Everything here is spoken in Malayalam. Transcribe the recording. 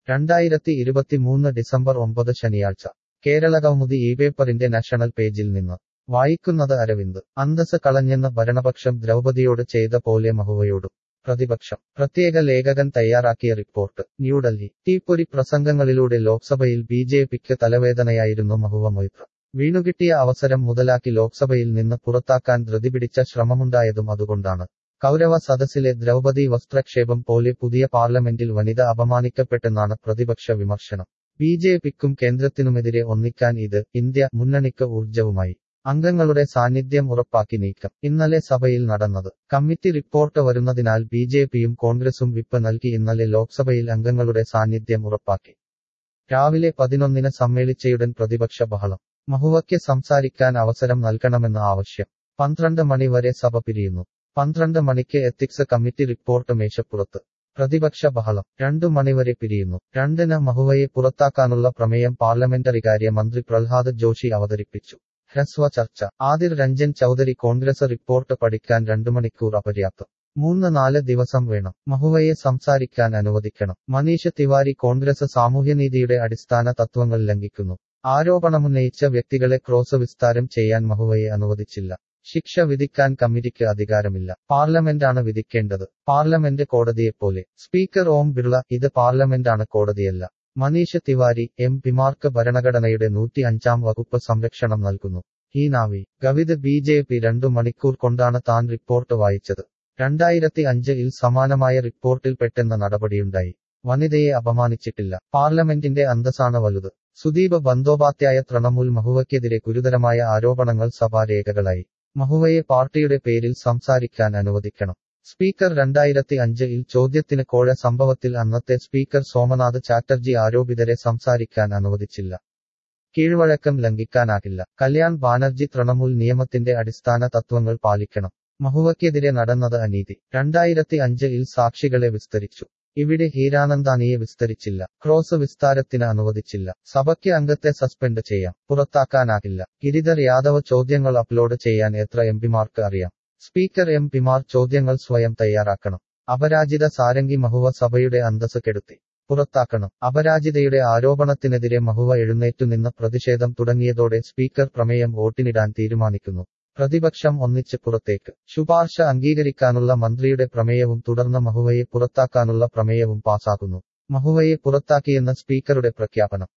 രണ്ടായിരത്തി ഇരുപത്തിമൂന്ന് ഡിസംബർ ഒമ്പത് ശനിയാഴ്ച കേരളകൗമുദി ഈ പേപ്പറിന്റെ നാഷണൽ പേജിൽ നിന്ന് വായിക്കുന്നത് അരവിന്ദ് അന്തസ് കളഞ്ഞെന്ന് ഭരണപക്ഷം ദ്രൗപദിയോട് ചെയ്ത പോലെ മഹുവയോടും പ്രതിപക്ഷം പ്രത്യേക ലേഖകൻ തയ്യാറാക്കിയ റിപ്പോർട്ട് ന്യൂഡൽഹി തീപ്പൊരി പ്രസംഗങ്ങളിലൂടെ ലോക്സഭയിൽ ബി ജെ പിക്ക് തലവേദനയായിരുന്നു മഹുവ മൊയ്ത്ര വീണുകിട്ടിയ അവസരം മുതലാക്കി ലോക്സഭയിൽ നിന്ന് പുറത്താക്കാൻ ധൃതിപിടിച്ച ശ്രമമുണ്ടായതും അതുകൊണ്ടാണ് കൗരവ സദസ്സിലെ ദ്രൗപദി വസ്ത്രക്ഷേപം പോലെ പുതിയ പാർലമെന്റിൽ വനിത അപമാനിക്കപ്പെട്ടെന്നാണ് പ്രതിപക്ഷ വിമർശനം ബി ജെ പിക്കും കേന്ദ്രത്തിനുമെതിരെ ഒന്നിക്കാൻ ഇത് ഇന്ത്യ മുന്നണിക്ക് ഊർജവുമായി അംഗങ്ങളുടെ സാന്നിധ്യം ഉറപ്പാക്കി നീക്കം ഇന്നലെ സഭയിൽ നടന്നത് കമ്മിറ്റി റിപ്പോർട്ട് വരുന്നതിനാൽ ബി ജെ പിയും കോൺഗ്രസും വിപ്പ് നൽകി ഇന്നലെ ലോക്സഭയിൽ അംഗങ്ങളുടെ സാന്നിധ്യം ഉറപ്പാക്കി രാവിലെ പതിനൊന്നിന് സമ്മേളിച്ചയുടൻ പ്രതിപക്ഷ ബഹളം മഹുവയ്ക്ക് സംസാരിക്കാൻ അവസരം നൽകണമെന്ന ആവശ്യം പന്ത്രണ്ട് മണി വരെ സഭ പിരിയുന്നു പന്ത്രണ്ട് മണിക്ക് എത്തിക്സ് കമ്മിറ്റി റിപ്പോർട്ട് മേശപ്പുറത്ത് പ്രതിപക്ഷ ബഹളം രണ്ടു മണിവരെ പിരിയുന്നു രണ്ടിന് മഹുവയെ പുറത്താക്കാനുള്ള പ്രമേയം പാർലമെന്ററികാര്യ മന്ത്രി പ്രഹ്ലാദ് ജോഷി അവതരിപ്പിച്ചു ഹ്രസ്വ ചർച്ച ആദിർ രഞ്ജൻ ചൌധരി കോൺഗ്രസ് റിപ്പോർട്ട് പഠിക്കാൻ രണ്ടു മണിക്കൂർ അപര്യാപ്തം മൂന്ന് നാല് ദിവസം വേണം മഹുവയെ സംസാരിക്കാൻ അനുവദിക്കണം മനീഷ് തിവാരി കോൺഗ്രസ് സാമൂഹ്യനീതിയുടെ അടിസ്ഥാന തത്വങ്ങൾ ലംഘിക്കുന്നു ആരോപണമുന്നയിച്ച വ്യക്തികളെ ക്രോസ് വിസ്താരം ചെയ്യാൻ മഹുവയെ അനുവദിച്ചില്ല ശിക്ഷ വിധിക്കാൻ കമ്മിറ്റിക്ക് അധികാരമില്ല പാർലമെന്റാണ് വിധിക്കേണ്ടത് പാർലമെന്റ് കോടതിയെപ്പോലെ സ്പീക്കർ ഓം ബിർള ഇത് പാർലമെന്റാണ് കോടതിയല്ല മനീഷ് തിവാരി എം പിമാർക്ക് ഭരണഘടനയുടെ നൂറ്റി അഞ്ചാം വകുപ്പ് സംരക്ഷണം നൽകുന്നു ഈ നാവി ഗവിത് ബി ജെ പി രണ്ടു മണിക്കൂർ കൊണ്ടാണ് താൻ റിപ്പോർട്ട് വായിച്ചത് രണ്ടായിരത്തി അഞ്ചിൽ സമാനമായ റിപ്പോർട്ടിൽ പെട്ടെന്ന നടപടിയുണ്ടായി വനിതയെ അപമാനിച്ചിട്ടില്ല പാർലമെന്റിന്റെ അന്തസ്സാണ് വലുത് സുദീപ് ബന്ദോപാധ്യായ തൃണമൂൽ മഹുവയ്ക്കെതിരെ ഗുരുതരമായ ആരോപണങ്ങൾ സഭാരേഖകളായി മഹുവയെ പാർട്ടിയുടെ പേരിൽ സംസാരിക്കാൻ അനുവദിക്കണം സ്പീക്കർ രണ്ടായിരത്തി അഞ്ചിൽ ചോദ്യത്തിന് കോഴ സംഭവത്തിൽ അന്നത്തെ സ്പീക്കർ സോമനാഥ് ചാറ്റർജി ആരോപിതരെ സംസാരിക്കാൻ അനുവദിച്ചില്ല കീഴ്വഴക്കം ലംഘിക്കാനാകില്ല കല്യാൺ ബാനർജി തൃണമൂൽ നിയമത്തിന്റെ അടിസ്ഥാന തത്വങ്ങൾ പാലിക്കണം മഹുവയ്ക്കെതിരെ നടന്നത് അനീതി രണ്ടായിരത്തി അഞ്ചിൽ സാക്ഷികളെ വിസ്തരിച്ചു ഇവിടെ ഹീരാനന്ദാനിയെ വിസ്തരിച്ചില്ല ക്രോസ് വിസ്താരത്തിന് അനുവദിച്ചില്ല സഭയ്ക്ക് അംഗത്തെ സസ്പെൻഡ് ചെയ്യാം പുറത്താക്കാനാകില്ല ഗിരിധർ യാദവ് ചോദ്യങ്ങൾ അപ്ലോഡ് ചെയ്യാൻ എത്ര എംപിമാർക്ക് അറിയാം സ്പീക്കർ എം പിമാർ ചോദ്യങ്ങൾ സ്വയം തയ്യാറാക്കണം അപരാജിത സാരംഗി മഹുവ സഭയുടെ അന്തസ് കെടുത്തി പുറത്താക്കണം അപരാജിതയുടെ ആരോപണത്തിനെതിരെ മഹുവ എഴുന്നേറ്റുനിന്ന് പ്രതിഷേധം തുടങ്ങിയതോടെ സ്പീക്കർ പ്രമേയം വോട്ടിനിടാൻ തീരുമാനിക്കുന്നു പ്രതിപക്ഷം ഒന്നിച്ച് പുറത്തേക്ക് ശുപാർശ അംഗീകരിക്കാനുള്ള മന്ത്രിയുടെ പ്രമേയവും തുടർന്ന് മഹുവയെ പുറത്താക്കാനുള്ള പ്രമേയവും പാസാക്കുന്നു മഹുവയെ പുറത്താക്കിയെന്ന സ്പീക്കറുടെ പ്രഖ്യാപനം